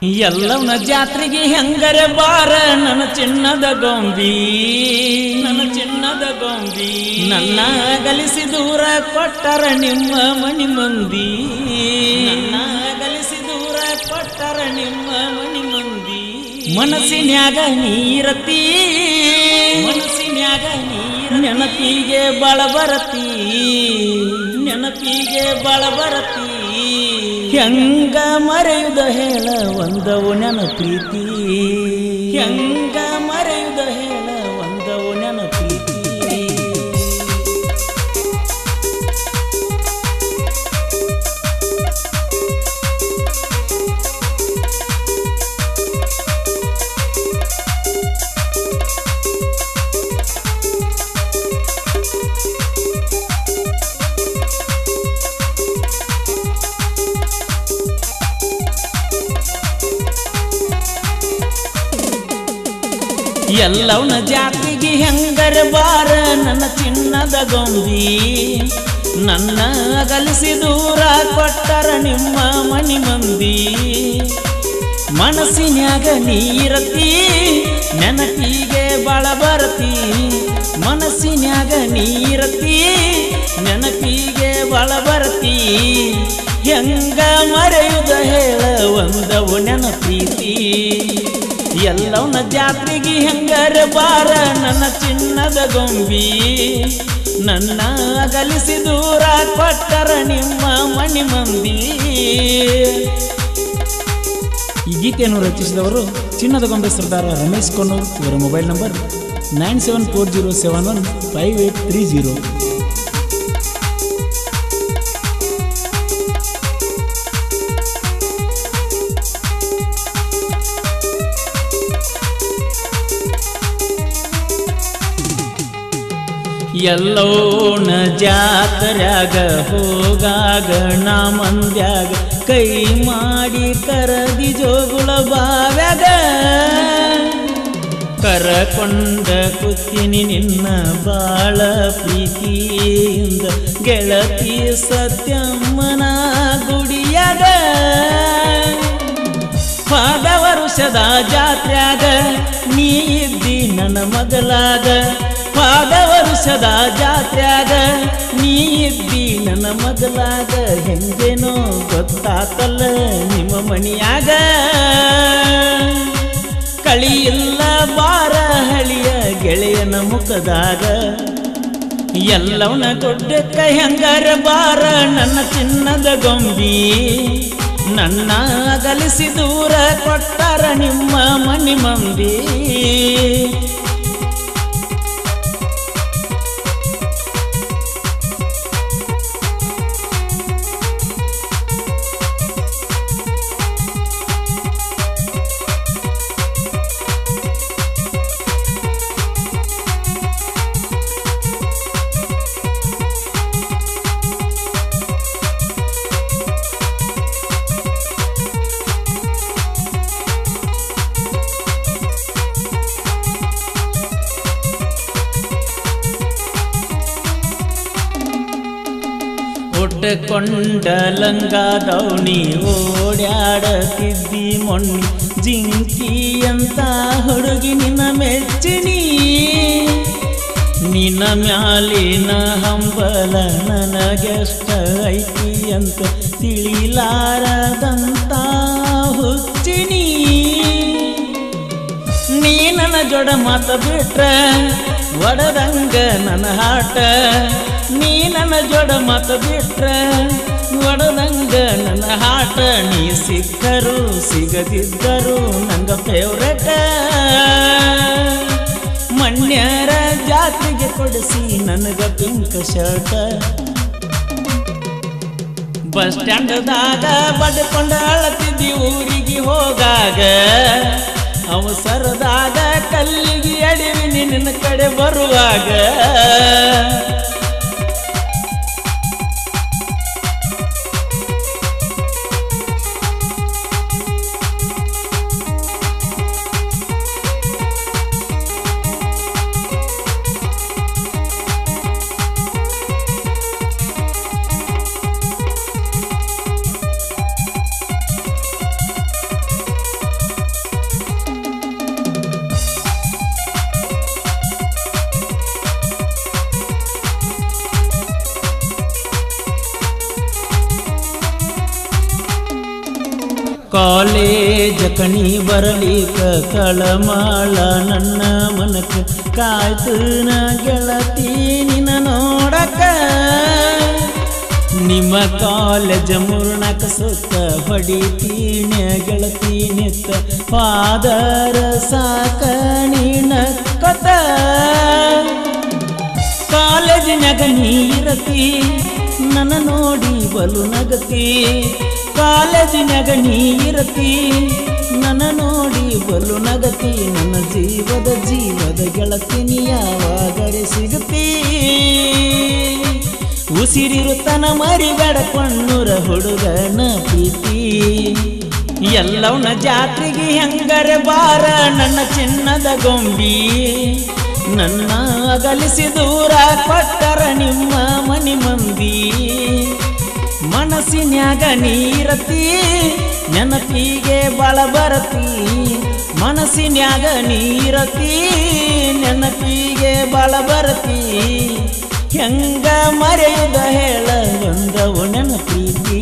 ಎಲ್ಲವನ ಜಾತ್ರೆಗೆ ಹೆಂಗರೆ ಬಾರ ನನ್ನ ಚಿನ್ನದ ಗೊಂಬಿ ನನ್ನ ಚಿನ್ನದ ಗೊಂಬಿ ನನ್ನ ಅಗಲಿಸಿ ದೂರ ಕೊಟ್ಟರ ನಿಮ್ಮ ಮನಿ ಮಂದಿ ನನ್ನ ಅಗಲಿಸಿ ದೂರ ಕೊಟ್ಟರ ನಿಮ್ಮ ಮನಿ ಮಂದಿ ಮನಸ್ಸಿನ್ಯಾಗ ನೀರತಿ ಮನಸ್ಸಿನ್ಯಾಗ ನೀರ ನೆನಪಿಗೆ ಬಳ ಬರತಿ ನೆನಪಿಗೆ ಬಳ ಬರತಿ ಹೆಂಗ ಮರೆಯುದ ಹೇಳ ಒಂದವು ನೆನ ಪ್ರೀತಿ ಹೆಂಗ ಮರೆಯುದ ಹೇಳ ಒಂದವು ನೆನ ಪ್ರೀತಿ ಎಲ್ಲವನ ಜಾತಿಗೆ ಹೆಂಗರ ಬಾರ ನನ್ನ ಚಿನ್ನದ ಗೊಂಬಿ ನನ್ನ ಅಗಲಿಸಿ ದೂರ ಕೊಟ್ಟರ ನಿಮ್ಮ ಮನಿ ಮಂದಿ ಮನಸ್ಸಿನ್ಯಾಗ ನೀರತಿ ನೆನಪಿಗೆ ಬಳ ಬರತಿ ಮನಸ್ಸಿನ್ಯಾಗ ನೀರತಿ ನೆನಪಿಗೆ ಬಳ ಬರತಿ ಹೆಂಗ ಮರೆಯುದ ಹೇಳ ಒಂದವು ನೆನಪೀತಿ ಎಲ್ಲವನ ಜಾತ್ರೆಗೆ ಹೆಂಗರ ಬಾರ ನನ್ನ ಚಿನ್ನದ ಗೊಂಬಿ ನನ್ನ ಅಗಲಿಸಿ ದೂರ ಕೊಟ್ಟರ ನಿಮ್ಮ ಮಣಿ ಮಂದಿ ಈ ಗೀತೆಯನ್ನು ರಚಿಸಿದವರು ಚಿನ್ನದ ಗೊಂಬೆ ಸರ್ದಾರ ರಮೇಶ್ ಕೊನ್ನೂರ್ ಇವರ mobile number nine seven four zero seven one five eight three zero ಎಲ್ಲೋಣ ಜಾತ್ರ್ಯಾಗ ಹೋಗಾಗ ನಾ ಮಂದ್ಯಾಗ ಕೈ ಮಾಡಿ ಕರದಿ ಜೋಗುಳ ಬಾವ್ಯಾಗ ಕರಕೊಂಡ ಕುತ್ತಿನಿ ನಿನ್ನ ಬಾಳ ಪ್ರೀತಿಯಿಂದ ಗೆಳತಿ ಸತ್ಯಮ್ಮನ ಗುಡಿಯಾಗ ಪಾದ ವರುಷದ ಜಾತ್ರ್ಯಾಗ ನೀ ಇದ್ದಿ ನನ್ನ ಮಗಲಾಗ ಪಾದ ವರುಷದ ಜಾತ್ರ್ಯಾಗ ನೀ ಇದ್ದಿ ನನ್ನ ಮಗಲಾಗ ಹೆಂಗೇನೋ ಗೊತ್ತಾತಲ್ಲ ನಿಮ್ಮ ಮಣಿಯಾಗ ಕಳಿಯಿಲ್ಲ ಬಾರ ಹಳಿಯ ಗೆಳೆಯನ ಮುಖದಾಗ ಎಲ್ಲವನ ದೊಡ್ಡಕ್ಕ ಹೆಂಗಾರ ಬಾರ ನನ್ನ ಚಿನ್ನದ ಗೊಂಬಿ ನನ್ನ ಅಗಲಿಸಿ ದೂರ ಕೊಟ್ಟಾರ ನಿಮ್ಮ ಮನಿ ಮಂದಿ ಉಟ್ಟಕೊಂಡ ಲಂಗ ದೌಣಿ ಓಡ್ಯಾಡತಿದ್ದಿ ಮೊಣ್ಣಿ ಜಿಂಕಿ ಅಂತ ಹುಡುಗಿ ನಿನ್ನ ಮೆಚ್ಚಿನಿ ನಿನ್ನ ಮ್ಯಾಲಿನ ಹಂಬಲ ನನಗೆಷ್ಟ ಐತಿ ಅಂತ ತಿಳಿಲಾರದಂತ ಹುಚ್ಚಿನಿ ನೀ ನನ್ನ ಜೋಡ ಮಾತ ಬಿಟ್ರ ಒಡದಂಗ ನನ್ನ ಹಾಟ ನೀ ನನ್ನ ಜೋಡ ಮಾತ ಬಿಟ್ರ ಒಡದಂಗ ನನ್ನ ಹಾಟ ನೀ ಸಿಕ್ಕರು ಸಿಗದಿದ್ದರು ನಂಗ ಫೇವ್ರೆಟ ಮಣ್ಯರ ಜಾತ್ರೆಗೆ ಕೊಡಿಸಿ ನನಗ ಪಿಂಕ್ ಶರ್ಟ್ ಬಸ್ ಸ್ಟ್ಯಾಂಡ್ದಾಗ ಬಡ್ಕೊಂಡ ಅಳತಿದ್ದಿ ಊರಿಗೆ ಹೋಗಾಗ ಅವಸರದಾಗ ಕಲ್ಲಿಗೆ ಅಡಿವಿ ನಿನ್ನ ಕಡೆ ಬರುವಾಗ ಕಾಲೇಜ ಕಣಿ ಬರಲಿಕ ತಳಮಾಳ ನನ್ನ ಮನಕ ಕಾಯ್ತು ನ ಗೆಳತಿ ನಿನ ನೋಡಕ ನಿಮ್ಮ ಕಾಲೇಜ ಮುರ್ಣಕ ಸುತ್ತ ಹೊಡಿತೀನ ಗೆಳತಿ ನಿತ್ತ ಪಾದರ ಸಾಕ ನೀನ ಕೊತ ಕಾಲೇಜಿನಾಗ ನೀರತಿ ನನ್ನ ನೋಡಿ ಬಲು ನಗತಿ ಕಾಲೇಜಿನಾಗ ನೀರತಿ ನನ್ನ ನೋಡಿ ಬಲು ನಗತಿ ನನ್ನ ಜೀವದ ಜೀವದ ಗೆಳತಿನಿ ಯಾವಾಗರೆ ಸಿಗುತ್ತೀ ಉಸಿರಿರುತ್ತನ ಮರಿಬೇಡ ಕಣ್ಣುರ ಹುಡುಗನ ಪ್ರೀತಿ ಎಲ್ಲವನ ಜಾತ್ರೆಗೆ ಹೆಂಗರೆ ಬಾರ ನನ್ನ ಚಿನ್ನದ ಗೊಂಬಿ ನನ್ನ ಅಗಲಿಸಿ ದೂರ ಕೊಟ್ಟರ ನಿಮ್ಮ ಮನಿ ಮಂದಿ ಮನಸ್ಸಿನ್ಯಾಗ ನೀರತಿ ನೆನಪಿಗೆ ಬಳ ಬರತಿ ಮನಸ್ಸಿನ್ಯಾಗ ನೀರತಿ ನೆನಪಿಗೆ ಬಳ ಬರತಿ ಹೆಂಗ ಮರೆಯುದ ಹೇಳ ಒಂದವು ನೆನಪೀತಿ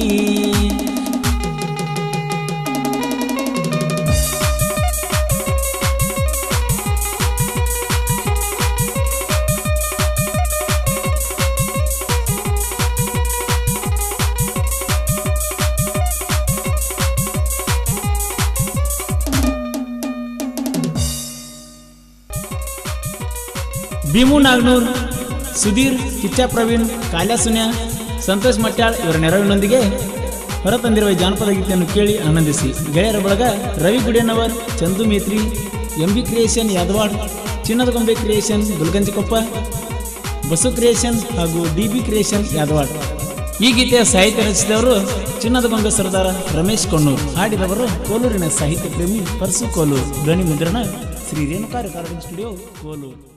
ಭೀಮು ನಾಗ್ನೂರ್ ಸುಧೀರ್ ಕಿಚ್ಚ ಪ್ರವೀಣ್ ಕಾಲ್ಯ ಸುನ್ಯ ಸಂತೋಷ್ ಮಟ್ಯಾಳ್ ಇವರ ನೆರವಿನೊಂದಿಗೆ ಹೊರತಂದಿರುವ ಈ ಜಾನಪದ ಗೀತೆಯನ್ನು ಕೇಳಿ ಆನಂದಿಸಿ ಗೆಳೆಯರ ಬಳಗ Ravi Gudenavar Chandu Metri M B creation Yadwad ಚಿನ್ನದ ಗೊಂಬೆ ಕ್ರಿಯೇಷನ್ ಗುಲ್ಗಂಜಿಕೊಪ್ಪ ಬಸು ಕ್ರಿಯೇಷನ್ ಹಾಗೂ ಡಿ ಬಿ ಕ್ರಿಯೇಷನ್ ಯಾದವಾಡ್ ಈ ಗೀತೆಯ ಸಾಹಿತ್ಯ ರಚಿಸಿದವರು ಚಿನ್ನದ ಗೊಂಬೆ ಸರ್ದಾರ ರಮೇಶ್ ಕೊಣ್ಣೂರ್ ಹಾಡಿದವರು ಕೋಲೂರಿನ ಸಾಹಿತ್ಯ ಪ್ರೇಮಿ ಪರಸು ಕೋಲೂರ್ ಧ್ವನಿ ಮುದ್ರಣ ಶ್ರೀ ರೇಣುಕಾ ರೆಕಾರ್ಡಿಂಗ್ ಸ್ಟುಡಿಯೋ ಕೋಲೂರು